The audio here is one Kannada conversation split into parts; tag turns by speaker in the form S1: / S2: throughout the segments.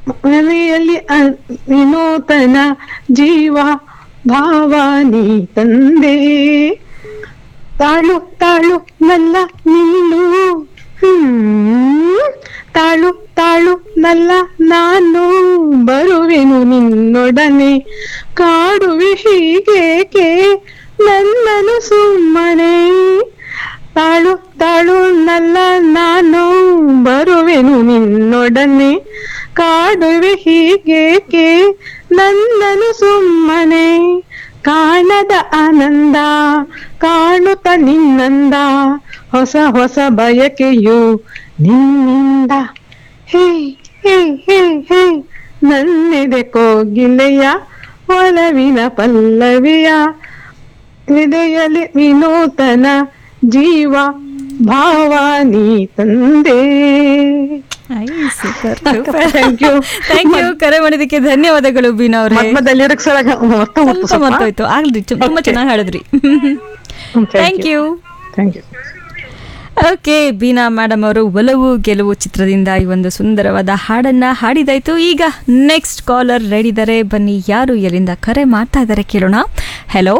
S1: ಮನೆಯಲ್ಲಿ ಅ- ವಿನೂತನ ಜೀವ ಭಾವ ನೀ ತಂದೆ ತಾಳು ತಾಳು ನಲ್ಲ ನಿಲ್ಲು ಹ್ಮ್ ತಾಳು ತಾಳು ನಲ್ಲ ನಾನು ಬರುವೆನು ನಿನ್ನೊಡನೆ ಕಾಡುವೆ ಹೀಗೇಕೆ ನನ್ನನು ಸುಮ್ಮನೆ ತಾಳು ತಾಳು ನಲ್ಲ ನಾನು ಬರುವೆನು ನಿನ್ನೊಡನೆ ಕಾಡುವೆ ಹೀಗೇಕೆ ನನ್ನನು ಸುಮ್ಮನೆ ಕಾಣದ ಆನಂದ ಕಾಣುತ್ತ ನಿನ್ನಂದ ಹೊಸ ಹೊಸ ಬಯಕೆಯು ನಿನ್ನಿಂದ ಹೇ ಹೇ ಹೇ ಹೇ ನನ್ನೆದೆ ಕೋಗಿಲೆಯ ಒಲವಿನ ಪಲ್ಲವಿಯ ಹೃದಯಲಿ ವಿನೂತನ ಜೀವ ಭಾವ ನೀ ತಂದೆ
S2: super
S1: Thank you.
S2: Thank you ಕರೆ ಮಾಡಿದ್ದಕ್ಕೆ ಧನ್ಯವಾದಗಳು ಬೀನಾ ಅವರೇ
S1: ಮಧ್ಯದಲ್ಲಿ ಲಿರಿಕ್ಸ್ ಮೊತ್ತ
S2: ಸ್ವಲ್ಪ ಮರ್ತೋಯ್ತು ಆಗ್ಲಿ ಚು- ತುಂಬಾ ಚೆನ್ನಾಗಿ ಹೇಳಿದ್ರಿ thank you
S1: thank you
S2: okay Beena madam ಅವರು ಒಲವು ಗೆಲುವು ಚಿತ್ರದಿಂದ ಈ ಒಂದು ಸುಂದರವಾದ ಹಾಡನ್ನ ಹಾಡಿದಾಯ್ತು ಈಗ ನೆಕ್ಸ್ಟ್ ಕಾಲರ್ ರೆಡಿ ಇದ್ದಾರೆ ಬನ್ನಿ ಯಾರು ಎಲ್ಲಿಂದ ಕರೆ ಮಾಡ್ತಾ ಇದ್ದಾರೆ ಕೇಳೋಣ ಹೆಲೋ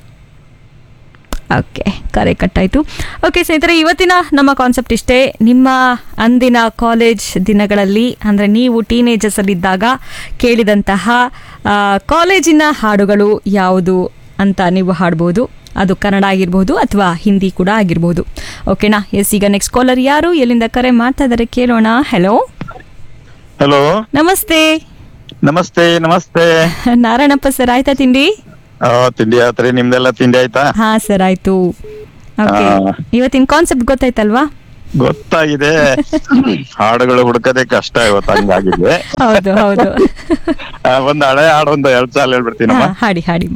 S2: ಓಕೆ ಕರೆ ಕಟ್ಟಾಯಿತು ಓಕೆ ಸ್ನೇಹಿತರೆ ಇವತ್ತಿನ ನಮ್ಮ ಕಾನ್ಸೆಪ್ಟ್ ಇಷ್ಟೇ ನಿಮ್ಮ ಅಂದಿನ ಕಾಲೇಜ್ ದಿನಗಳಲ್ಲಿ ಅಂದರೆ ನೀವು ಟೀನೇಜರ್ಸಲ್ಲಿದ್ದಾಗ ಕೇಳಿದಂತಹ ಆ, ಕಾಲೇಜಿನ ಹಾಡುಗಳು ಯಾವುದು ಅಂತ ನೀವು ಹಾಡ್ಬೋದು ಅದು ಕನ್ನಡ ಆಗಿರ್ಬೋದು ಅಥವಾ ಹಿಂದಿ ಕೂಡ ಆಗಿರ್ಬೋದು ಓಕೆನಾ ಎಸ್ ಈಗ ನೆಕ್ಸ್ಟ್ ಕಾಲರ್ ಯಾರು ಎಲ್ಲಿಂದ ಕರೆ ಮಾಡ್ತಾ ಇದ್ದಾರೆ ಕೇಳೋಣ ಹೆಲೋ
S3: ಹಲೋ
S2: ನಮಸ್ತೆ
S3: ನಮಸ್ತೆ ನಮಸ್ತೆ
S2: ನಾರಾಯಣಪ್ಪ ಸರ್ ಆಯ್ತಾ ತಿಂಡಿ
S3: ಆ, ತಿಂಡಿ ಆತ್ರಿ ನಿಮ್ದೆಲ್ಲ ತಿಂಡಿ ಆಯ್ತಾ
S2: ಹಾ ಸರ್ ಆಯ್ತು ಓಕೆ
S3: ಆ.
S2: ಇವತ್ತಿನ ಕಾನ್ಸೆಪ್ಟ್ ಗೊತ್ತಾಯ್ತಲ್ವಾ
S3: ಗೊತ್ತಾಗಿದೆ ಹಾಡುಗಳು ಹುಡುಕದೆ ಕಷ್ಟ ಇವತ್ತು ಹಂಗಾಗಿದೆ
S2: ಹೌದು ಹೌದು
S3: ಆ, ಒಂದ್ ಹಳೆ ಹಾಡು ಒಂದು ಎರಡ್ ಸಾಲ ಹೇಳ್ಬಿಡ್ತೀನಮ್ಮ
S2: ಹಾ, ಹಾಡಿ ಹಾಡಿಮ್ಮ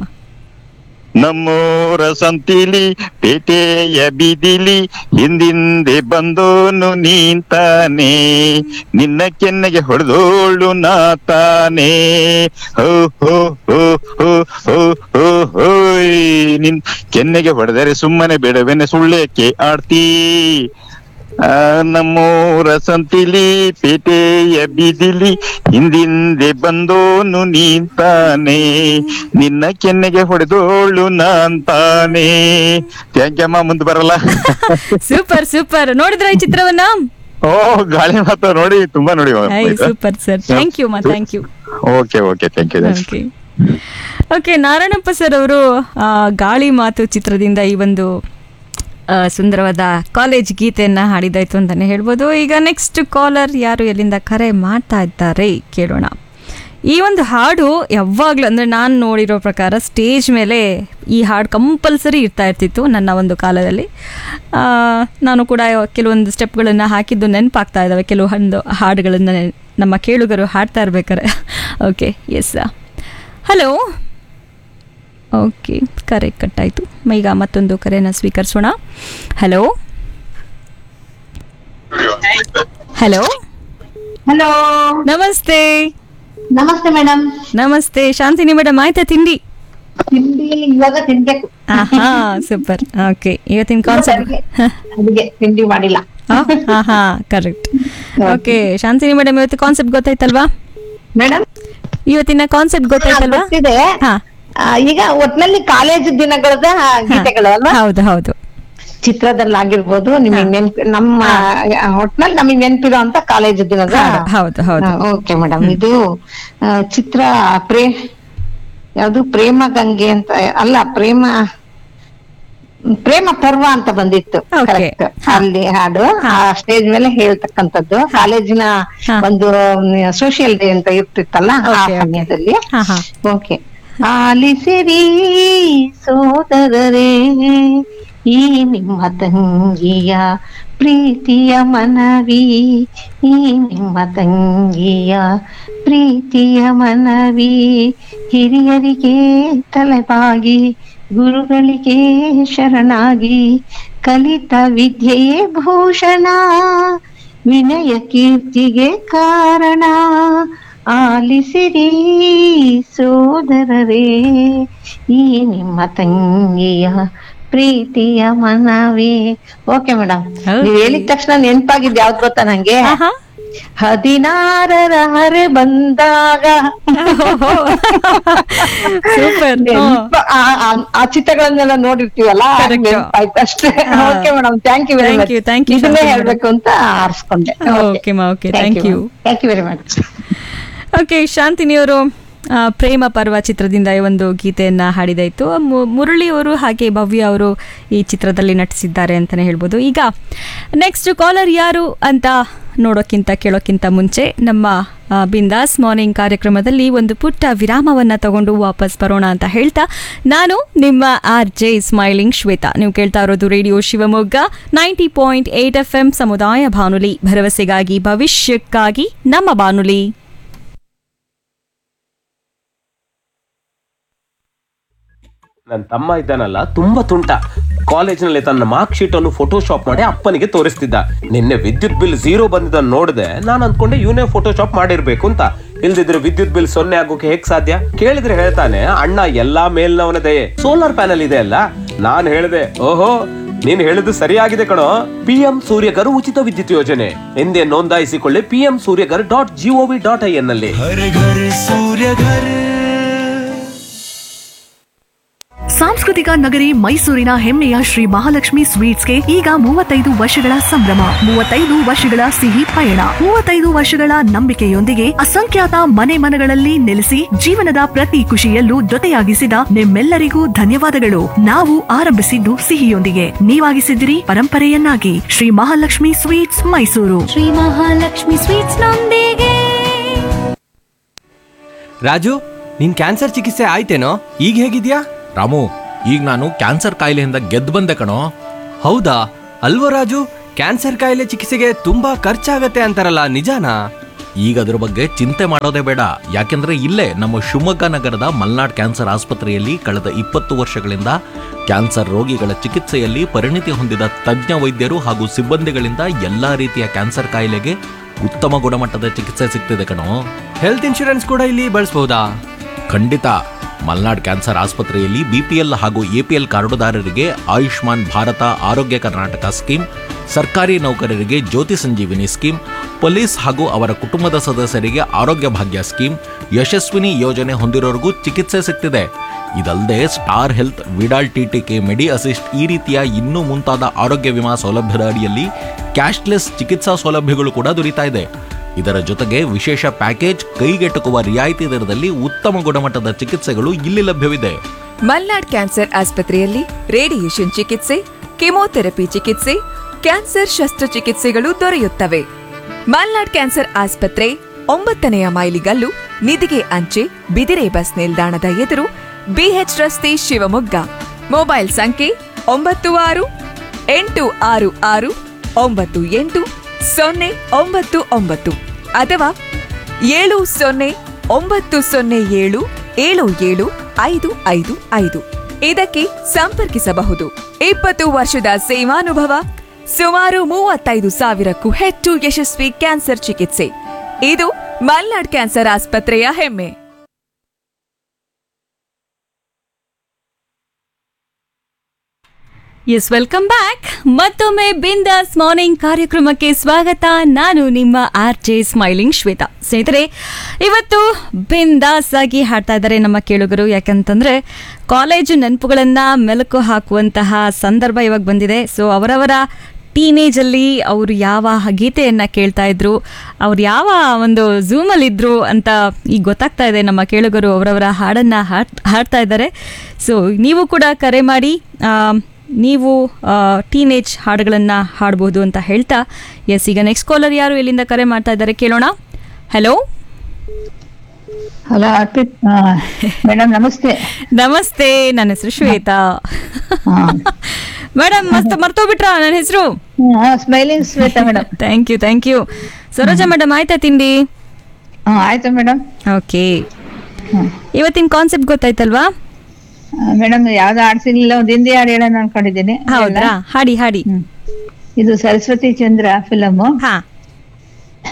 S3: ನಮ್ಮೂರ ಸಂತಿಲಿ ಪೇಟೆಯ ಬೀದಿಲಿ ಹಿಂದಿಂದೆ ಬಂದೋನು ನೀಂತಾನೆ ನಿನ್ನ ಕೆನ್ನೆಗೆ ಹೊಡೆದೋಳು ನಾತಾನೆ ಹೋ ಹೋ ಹೋ ಹೋ ಹೋ ಹೋ ಹೋಯ್ ನಿನ್ ಕೆನ್ನೆಗೆ ಹೊಡೆದರೆ ಸುಮ್ಮನೆ ಬಿಡವೆನೆ ಸುಳ್ಳೇಕೆ ಆಡ್ತೀ ಆ, ನಮ್ಮೂರ ಸಂತಿಲಿ ಪೇಟೆಯ ಬೀದಿಲಿ ಹಿಂದಿಂದೆ ಬಂದೋನು ನೀಂತಾನೆ ನಿನ್ನ ಕೆನ್ನೆಗೆ ಹೊಡೆದೋಳು ನಾಂತಾನೆ ಥ್ಯಾಂಕ್ ಅಮ್ಮ ಮುಂದೆ ಬರಲ್ಲ
S2: ಸೂಪರ್ ಸೂಪರ್ ನೋಡಿದ್ರ ಈ ಚಿತ್ರವನ್ನ
S3: ಓ ಗಾಳಿ ಮಾತ್ರ ನೋಡಿ ತುಂಬಾ ನೋಡಿ
S2: ಸೂಪರ್ ಸರ್ ಥ್ಯಾಂಕ್ ಯು ಮಾ thank you
S3: okay okay thank you
S2: okay okay Narayanappa sir ಅವರು ಆ, ಗಾಳಿ ಮಾತು ಚಿತ್ರದಿಂದ ಈ ಒಂದು ಆ, ಸುಂದರವಾದ ಕಾಲೇಜ್ ಗೀತೆಯನ್ನ ಹಾಡಿದಾಯ್ತು ಅಂತಾನೆ ಹೇಳ್ಬೋದು ಈಗ ನೆಕ್ಸ್ಟ್ ಕಾಲರ್ ಯಾರು ಎಲ್ಲಿಂದ ಕರೆ ಮಾಡ್ತಾ ಇದ್ದಾರೆ ಕೇಳೋಣ ಈ ಒಂದು ಹಾಡು ಯಾವಾಗಲೂ ಅಂದರೆ ನಾನು ನೋಡಿರೋ ಪ್ರಕಾರ ಸ್ಟೇಜ್ ಮೇಲೆ ಈ ಹಾಡು ಕಂಪಲ್ಸರಿ ಇರ್ತಾ ಇರ್ತಿತ್ತು ನನ್ನ ಒಂದು ಕಾಲದಲ್ಲಿ ಆ, ನಾನು ಕೂಡ ಕೆಲವೊಂದು ಸ್ಟೆಪ್ಗಳನ್ನು ಹಾಕಿದ್ದು ನೆನಪಾಗ್ತಾ ಇದ್ದಾವೆ ಕೆಲವೊಂದು ಹಾಡುಗಳನ್ನು ನಮ್ಮ ಕೇಳುಗರು ಹಾಡ್ತಾ ಇರ್ಬೇಕಾರೆ ಓಕೆ ಎಸ್ ಹಲೋ ಓಕೆ ಕರೆ ಕಟ್ಟಾಯಿತು ಈಗ ಮತ್ತೊಂದು ಕರೆನ ಸ್ವೀಕರಿಸೋಣ ಹಲೋ ಹಲೋ
S4: ಹಲೋ
S2: ನಮಸ್ತೆ
S4: ನಮಸ್ತೆ ಮೇಡಮ್
S2: ನಮಸ್ತೆ ಶಾಂತಿನಿ ಮೇಡಮ್ ಆಯ್ತಾ ತಿಂಡಿ
S4: ತಿಂಡಿ ಇವಾಗ ತಿನ್ಬೇಕು
S2: ಹಾ ಸೂಪರ್ ಓಕೆ ಇವತ್ತಿನ ಕಾನ್ಸೆಪ್ಟ್
S4: ಅದಿಗೆ ತಿಂಡಿ ಮಾಡಿಲ್ಲ
S2: ಹಾ ಹಾ ಕರೆಕ್ಟ್ ಓಕೆ ಶಾಂತಿನಿ ಮೇಡಮ್ ಇವತ್ತು ಕಾನ್ಸೆಪ್ಟ್ ಗೊತ್ತಾಯ್ತಲ್ವಾ
S4: ಮೇಡಮ್
S2: ಇವತ್ತಿನ ಕಾನ್ಸೆಪ್ಟ್ ಗೊತ್ತಾಯ್ತಲ್ವಾ
S4: ಗೊತ್ತಿದೆ
S2: ಹಾ
S4: ಆ, ಈಗ ಒಟ್ನಲ್ಲಿ ಕಾಲೇಜ್ ದಿನಗಳದ ಗೀತೆಗಳು ಅಲ್ವಾ
S2: ಹೌದು ಹೌದು
S4: ಚಿತ್ರದಲ್ಲಾಗಿರ್ಬೋದು ನಿಮಗೆ ನೆನ್ಪು ನಮ್ಮ ಆ, ಒಟ್ನಲ್ಲಿ ನಮಗೆ ನೆನ್ಪಿರೋ ಅಂತ ಕಾಲೇಜ್ ದಿನದ
S2: ಹೌದು, ಹೌದು ಹೌದು
S4: ಓಕೆ ಮೇಡಮ್ ಇದು ಆ, ಚಿತ್ರ ಪ್ರೇ ಯಾವುದು ಪ್ರೇಮ ಗಂಗೆ ಅಂತ ಅಲ್ಲ ಪ್ರೇಮ ಪ್ರೇಮ ಪರ್ವ ಅಂತ ಬಂದಿತ್ತು
S2: Okay.
S4: ಕರೆಕ್ಟ್ ಅಲ್ಲಿ ಹಾಡು ಆ ಸ್ಟೇಜ್ ಮೇಲೆ ಹೇಳ್ತಕ್ಕಂಥದ್ದು ಕಾಲೇಜಿನ
S2: ಹಾ.
S4: ಒಂದು ಸೋಷಿಯಲ್ ಡೇ ಅಂತ ಇರ್ತಿತ್ತಲ್ಲ ಆ
S2: Okay, okay.
S4: ಸಮಯದಲ್ಲಿ
S2: ಹಾ ಹಾ
S4: ಓಕೆ ಆಲಿಸಿರಿ ಸೋದರರೇ ಈ ನಿಮ್ಮ ತಂಗಿಯ ಪ್ರೀತಿಯ ಮನವಿ ಈ ನಿಮ್ಮ ತಂಗಿಯ ಪ್ರೀತಿಯ ಮನವಿ ಹಿರಿಯರಿಗೆ ತಲೆಬಾಗಿ ಗುರುಗಳಿಗೆ ಶರಣಾಗಿ ಕಲಿತ ವಿದ್ಯೆಯೇ ಭೂಷಣ ವಿನಯ ಕೀರ್ತಿಗೆ ಕಾರಣ ಆಲಿಸಿರಿ ಸೋದರರೇ ಈ ನಿಮ್ಮ ತಂಗಿಯ ಪ್ರೀತಿಯ ಮನವೇ ಓಕೆ ಮೇಡಮ್
S2: Okay.
S4: ನೀವ್ ಹೇಳಿದ ತಕ್ಷಣ ನೆನ್ಪಾಗಿದ್ ಯಾವ್ದು ಗೊತ್ತಾ ನಂಗೆ
S2: ಆಹಾ.
S4: ಹದಿನಾರರ ಹರೆ ಬಂದಾಗ
S2: ಸೂಪರ್
S4: ನೆನ್ಪ- ಆ- ಆ- ಆ ಚಿತ್ರಗಳನ್ನೆಲ್ಲ ನೋಡಿರ್ತೀವಲ್ಲ
S2: Correct.
S4: ನೆನ್ಪಾಯ್ತು ಅಷ್ಟೇ
S2: ಹಾ.
S4: Okay madam thank you very
S2: Thank
S4: much
S2: you, thank you,
S4: ಇದನ್ನೇ
S2: ಶಾಂತಿ
S4: ಹೇಳ್ಬೇಕು ಅಂತ ಆರಿಸ್ಕೊಂಡೆ
S2: Okay, ma, okay, thank you.
S4: Thank you very much
S2: okay ಶಾಂತಿನಿಯವರು ಆ, ಪ್ರೇಮ ಪರ್ವ ಚಿತ್ರದಿಂದ ಈ ಒಂದು ಗೀತೆಯನ್ನ ಹಾಡಿದಾಯ್ತು ಮು- ಮುರಳಿ ಅವರು ಹಾಗೆ ಭವ್ಯ ಅವರು ಈ ಚಿತ್ರದಲ್ಲಿ ನಟಿಸಿದ್ದಾರೆ ಅಂತಾನೆ ಹೇಳ್ಬೋದು ಈಗ ನೆಕ್ಸ್ಟ್ ಕಾಲರ್ ಯಾರು ಅಂತ ನೋಡೋಕ್ಕಿಂತ ಕೇಳೋಕ್ಕಿಂತ ಮುಂಚೆ ನಮ್ಮ ಆ, ಬಿಂದಾಸ್ ಮಾರ್ನಿಂಗ್ ಕಾರ್ಯಕ್ರಮದಲ್ಲಿ ಒಂದು ಪುಟ್ಟ ವಿರಾಮವನ್ನ ತಗೊಂಡು ವಾಪಸ್ ಬರೋಣ ಅಂತ ಹೇಳ್ತಾ ನಾನು ನಿಮ್ಮ ಆರ್ ಜೆ ಸ್ಮೈಲಿಂಗ್ ಶ್ವೇತಾ ನೀವು ಕೇಳ್ತಾ ಇರೋದು radio Shivamogga ninety point eight F M ಸಮುದಾಯ ಬಾನುಲಿ ಭರವಸೆಗಾಗಿ ಭವಿಷ್ಯಕ್ಕಾಗಿ ನಮ್ಮ ಬಾನುಲಿ
S5: ನನ್ನ ತಮ್ಮ ಇದ್ದಾನಲ್ಲ ತುಂಬಾ ತುಂಟ ಕಾಲೇಜಿನಲ್ಲಿ ತನ್ನ ಮಾರ್ಕ್ ಶೀಟ್ ಅನ್ನು ಫೋಟೋಶಾಪ್ ಮಾಡಿ ಅಪ್ಪನಿಗೆ ತೋರಿಸ್ತಿದ್ದ ನಿನ್ನೆ ವಿದ್ಯುತ್ ಬಿಲ್ ಝೀರೋ ಬಂದಿದ್ದನ್ನು ನೋಡಿದೆ ನಾನು ಅನ್ಕೊಂಡೆ ಇವನೇ ಫೋಟೋಶಾಪ್ ಮಾಡಿರ್ಬೇಕು ಅಂತ ಇಲ್ದಿದ್ರೆ ವಿದ್ಯುತ್ ಬಿಲ್ ಸೊನ್ನೆ ಆಗೋಕೆ ಹೇಗ್ ಸಾಧ್ಯ ಕೇಳಿದ್ರೆ ಹೇಳ್ತಾನೆ ಅಣ್ಣ ಎಲ್ಲಾ ಮೇಲ್ನವನ ದಯೆ ಸೋಲಾರ್ ಪ್ಯಾನಲ್ ಇದೆ ಅಲ್ಲ ನಾನ್ ಹೇಳಿದೆ ಓಹೋ ನೀನ್ ಹೇಳಿದ್ದು ಸರಿಯಾಗಿದೆ ಕಣೋ ಪಿಎಂ ಸೂರ್ಯಗರ್ ಉಚಿತ ವಿದ್ಯುತ್ ಯೋಜನೆ ಎಂದೇ ನೋಂದಾಯಿಸಿಕೊಳ್ಳಿ P M Suryaghar dot G O V dot I N ನಲ್ಲಿ
S6: हर घर सूर्य घर
S7: ಸಾಂಸ್ಕೃತಿಕ ನಗರಿ ಮೈಸೂರಿನ ಹೆಮ್ಮೆಯ ಶ್ರೀ ಮಹಾಲಕ್ಷ್ಮಿ ಸ್ವೀಟ್ಸ್ಗೆ ಈಗ ಮೂವತ್ತೈದು ವರ್ಷಗಳ ಸಂಭ್ರಮ ಮೂವತ್ತೈದು ವರ್ಷಗಳ ಸಿಹಿ ಪಯಣ ಮೂವತ್ತೈದು ವರ್ಷಗಳ ನಂಬಿಕೆಯೊಂದಿಗೆ ಅಸಂಖ್ಯಾತ ಮನೆ ಮನಗಳಲ್ಲಿ ನೆಲೆಸಿ ಜೀವನದ ಪ್ರತಿ ಖುಷಿಯಲ್ಲೂ ಜೊತೆಯಾಗಿಸಿದ ನಿಮ್ಮೆಲ್ಲರಿಗೂ ಧನ್ಯವಾದಗಳು ನಾವು ಆರಂಭಿಸಿದ್ದು ಸಿಹಿಯೊಂದಿಗೆ ನೀವಾಗಿಸಿದಿರಿ ಪರಂಪರೆಯನ್ನಾಗಿ ಶ್ರೀ ಮಹಾಲಕ್ಷ್ಮಿ ಸ್ವೀಟ್ಸ್ ಮೈಸೂರು
S8: ಶ್ರೀ ಮಹಾಲಕ್ಷ್ಮಿ ಸ್ವೀಟ್ಸ್ ನೊಂದಿಗೆ
S9: ರಾಜು ನಿನ್ ಕ್ಯಾನ್ಸರ್ ಚಿಕಿತ್ಸೆ ಆಯ್ತೇನೋ ಈಗ ಹೇಗಿದ್ಯಾ
S10: ರಾಮು ಈಗ ನಾನು ಕ್ಯಾನ್ಸರ್ ಕಾಯಿಲೆಯಿಂದ ಗೆದ್ದು ಬಂದೆ ಕಣೋ
S9: ಹೌದಾ ಅಲ್ವೋ ರಾಜು ಕ್ಯಾನ್ಸರ್ ಕಾಯಿಲೆ ಚಿಕಿತ್ಸೆಗೆ ತುಂಬಾ ಖರ್ಚಾಗತ್ತೆ ಅಂತಾರಲ್ಲ ನಿಜಾನಾ
S10: ಈಗ ಅದ್ರ ಬಗ್ಗೆ ಚಿಂತೆ ಮಾಡೋದೇ ಬೇಡ ಯಾಕೆಂದ್ರೆ ಇಲ್ಲೇ ನಮ್ಮ ಶಿವಮೊಗ್ಗ ನಗರದ ಮಲ್ನಾಡ್ ಕ್ಯಾನ್ಸರ್ ಆಸ್ಪತ್ರೆಯಲ್ಲಿ ಕಳೆದ ಇಪ್ಪತ್ತು ವರ್ಷಗಳಿಂದ ಕ್ಯಾನ್ಸರ್ ರೋಗಿಗಳ ಚಿಕಿತ್ಸೆಯಲ್ಲಿ ಪರಿಣಿತಿ ಹೊಂದಿದ ತಜ್ಞ ವೈದ್ಯರು ಹಾಗೂ ಸಿಬ್ಬಂದಿಗಳಿಂದ ಎಲ್ಲಾ ರೀತಿಯ ಕ್ಯಾನ್ಸರ್ ಕಾಯಿಲೆಗೆ ಉತ್ತಮ ಗುಣಮಟ್ಟದ ಚಿಕಿತ್ಸೆ ಸಿಗ್ತಿದೆ ಕಣೋ
S9: ಹೆಲ್ತ್ ಇನ್ಶೂರೆನ್ಸ್ ಕೂಡ ಇಲ್ಲಿ ಬಳಸಬಹುದಾ
S10: ಖಂಡಿತ ಮಲ್ನಾಡ್ ಕ್ಯಾನ್ಸರ್ ಆಸ್ಪತ್ರೆಯಲ್ಲಿ ಬಿಪಿಎಲ್ ಹಾಗೂ ಎಪಿಎಲ್ ಕಾರ್ಡುದಾರರಿಗೆ ಆಯುಷ್ಮಾನ್ ಭಾರತ ಆರೋಗ್ಯ ಕರ್ನಾಟಕ ಸ್ಕೀಮ್ ಸರ್ಕಾರಿ ನೌಕರರಿಗೆ ಜ್ಯೋತಿ ಸಂಜೀವಿನಿ ಸ್ಕೀಮ್ ಪೊಲೀಸ್ ಹಾಗೂ ಅವರ ಕುಟುಂಬದ ಸದಸ್ಯರಿಗೆ ಆರೋಗ್ಯ ಭಾಗ್ಯ ಸ್ಕೀಮ್ ಯಶಸ್ವಿನಿ ಯೋಜನೆ ಹೊಂದಿರೋರಿಗೂ ಚಿಕಿತ್ಸೆ ಸಿಗ್ತಿದೆ ಇದಲ್ಲದೆ star health Vidal TTK medi assist ಈ ರೀತಿಯ ಇನ್ನೂ ಮುಂತಾದ ಆರೋಗ್ಯ ವಿಮಾ ಸೌಲಭ್ಯದ ಅಡಿಯಲ್ಲಿ ಕ್ಯಾಶ್ಲೆಸ್ ಚಿಕಿತ್ಸಾ ಸೌಲಭ್ಯಗಳು ಕೂಡ ದೊರೀತಾ ಇದೆ ಇದರ ಜೊತೆಗೆ ವಿಶೇಷ ಪ್ಯಾಕೇಜ್ ಕೈಗೆಟುಕುವ ರಿಯಾಯಿತಿ ದರದಲ್ಲಿ ಉತ್ತಮ ಗುಣಮಟ್ಟದ ಚಿಕಿತ್ಸೆಗಳು ಇಲ್ಲಿ ಲಭ್ಯವಿದೆ
S11: ಮಲ್ನಾಡ್ ಕ್ಯಾನ್ಸರ್ ಆಸ್ಪತ್ರೆಯಲ್ಲಿ ರೇಡಿಯೇಷನ್ ಚಿಕಿತ್ಸೆ ಕೆಮೊಥೆರಪಿ ಚಿಕಿತ್ಸೆ ಕ್ಯಾನ್ಸರ್ ಶಸ್ತ್ರಚಿಕಿತ್ಸೆಗಳು ದೊರೆಯುತ್ತವೆ ಮಲ್ನಾಡ್ ಕ್ಯಾನ್ಸರ್ ಆಸ್ಪತ್ರೆ ಒಂಬತ್ತನೆಯ ಮೈಲಿಗಲ್ಲು ನಿಧಿಗೆ ಅಂಚೆ ಬಿದಿರೆ ಬಸ್ ನಿಲ್ದಾಣದ ಎದುರು ಬಿಎಚ್ ರಸ್ತೆ ಶಿವಮೊಗ್ಗ ಮೊಬೈಲ್ ಸಂಖ್ಯೆ ಒಂಬತ್ತು ಆರು ಎಂಟು ಆರು ಆರು ಒಂಬತ್ತು ಎಂಟು ಸೊನ್ನೆ ಒಂಬತ್ತು ಒಂಬತ್ತು ಅಥವಾ ಏಳು ಸೊನ್ನೆ ಒಂಬತ್ತು ಸೊನ್ನೆ ಏಳು ಏಳು ಏಳು ಐದು ಐದು ಐದು ಇದಕ್ಕೆ ಸಂಪರ್ಕಿಸಬಹುದು ಇಪ್ಪತ್ತು ವರ್ಷದ ಸೇವಾನುಭವ ಸುಮಾರು ಮೂವತ್ತೈದು ಸಾವಿರಕ್ಕೂ ಹೆಚ್ಚು ಯಶಸ್ವಿ ಕ್ಯಾನ್ಸರ್ ಚಿಕಿತ್ಸೆ ಇದು ಮಲ್ನಾಡ್ ಕ್ಯಾನ್ಸರ್ ಆಸ್ಪತ್ರೆಯ ಹೆಮ್ಮೆ
S2: ಎಸ್ ವೆಲ್ಕಮ್ ಬ್ಯಾಕ್ ಮತ್ತೊಮ್ಮೆ ಬಿಂದಾಸ್ ಮಾರ್ನಿಂಗ್ ಕಾರ್ಯಕ್ರಮಕ್ಕೆ ಸ್ವಾಗತ ನಾನು ನಿಮ್ಮ ಆರ್ ಜೆ ಸ್ಮೈಲಿಂಗ್ ಶ್ವೇತಾ ಸ್ನೇಹಿತರೆ ಇವತ್ತು ಬಿಂದಾಸ್ ಆಗಿ ಹಾಡ್ತಾ ಇದ್ದಾರೆ ನಮ್ಮ ಕೇಳುಗರು ಯಾಕಂತಂದ್ರೆ ಕಾಲೇಜು ನೆನಪುಗಳನ್ನ ಮೆಲುಕು ಹಾಕುವಂತಹ ಸಂದರ್ಭ ಇವಾಗ ಬಂದಿದೆ ಸೊ ಅವರವರ ಟೀನೇಜಲ್ಲಿ ಅವರು ಯಾವ ಗೀತೆಯನ್ನ ಕೇಳ್ತಾ ಇದ್ರು ಅವ್ರು ಯಾವ ಒಂದು ಝೂಮಲ್ಲಿ ಇದ್ರು ಅಂತ ಈಗ ಗೊತ್ತಾಗ್ತಾ ಇದೆ ನಮ್ಮ ಕೇಳುಗರು ಅವರವರ ಹಾಡನ್ನ ಹಾಡ್ ಹಾಡ್ತಾ ಇದ್ದಾರೆ ಸೊ ನೀವು ಕೂಡ ಕರೆ ಮಾಡಿ ಆ, ನೀವು ಟೀನೇಜ್ ಹಾಡುಗಳನ್ನು ಹಾಡ್ಬೋದು ಅಂತ ಹೇಳ್ತಾ ಎಸ್ ಈಗ ನೆಕ್ಸ್ಟ್ ಕಾಲರ್ ಯಾರು ಎಲ್ಲಿಂದ ಕರೆ ಮಾಡ್ತಾ ಇದ್ದಾರೆ ಕೇಳೋಣ ಹಲೋ
S4: ಹಲೋ ಅರ್ಪಿತ್ ಮೇಡಮ್ ನಮಸ್ತೆ
S2: ನಮಸ್ತೆ ನನ್ನ ಹೆಸರು ಶ್ವೇತಾ ಮೇಡಮ್ ಮಸ್ತ್ ಮರ್ತೋಗ್ಬಿಟ್ರಾ ನನ್ನ ಹೆಸರು
S4: smiling Shweta madam
S2: thank you thank you Saroja madam ಆಯ್ತಾ ತಿಂಡಿ
S4: ಆಯ್ತು ಮೇಡಮ್
S2: ಓಕೆ ಇವತ್ತಿನ ಕಾನ್ಸೆಪ್ಟ್ ಗೊತ್ತಾಯ್ತಲ್ವಾ
S4: ಮೇಡಮ್ ಯಾವ್ದು ಆಡ್ಸಿರ್ಲಿಲ್ಲ ಒಂದ್ ಹಿಂದಿ ಹಾಡು ಹೇಳೋಣ ಅನ್ಕೊಂಡಿದ್ದೀನಿ
S2: ಹೌದ್ರಾ ಹಾಡಿ ಹಾಡಿ
S4: ಇದು ಸರಸ್ವತಿ ಚಂದ್ರ ಫಿಲಮ್
S2: ಹಾ